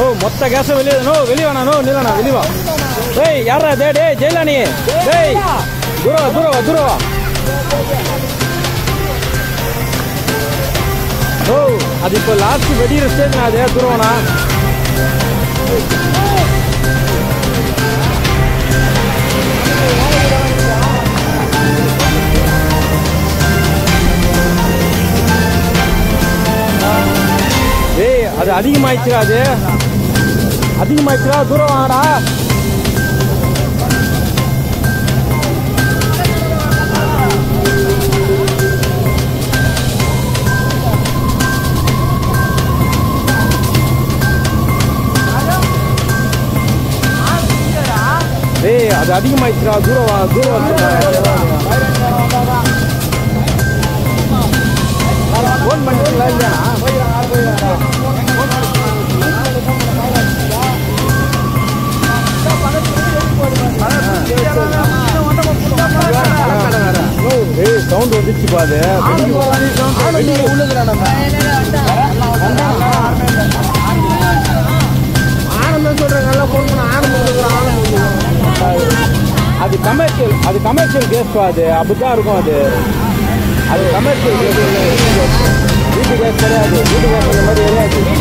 ஓ மொத்த கேஸும் வெளியே நோ வெளியே வேணா நோ நிலண்ணா வெளியே வா டேய் யாரா டே டேய் ஜெயலானி டேய் தூரவா தூரவா தூரவா ஓ அது இப்போ லாஸ்ட் வெடிக்கிற ஸ்டேஜ் நான் அதே தூரவானா ஏய் அது அதிகமாயிடுச்சுடா அது அதிகமாயிடுச்சுடா தூரம் வாங்கடா ஏய் அது அதிகமாயிடுச்சுடா தூரம் வா தூரம் வந்துடா ஃபோன் பண்ணிட்டுலாம் இல்லையா ஏய் சவுண்ட் வந்துச்சு பாது அது கமர்ஷியல் அது கமர்ஷியல் கேஸ் அது அப்படிதான் இருக்கும் அது அது கமர்ஷியல் கேஸ் வீட்டு கேஸ் கிடையாது வீட்டு கேஸ் அந்த மாதிரி கிடையாது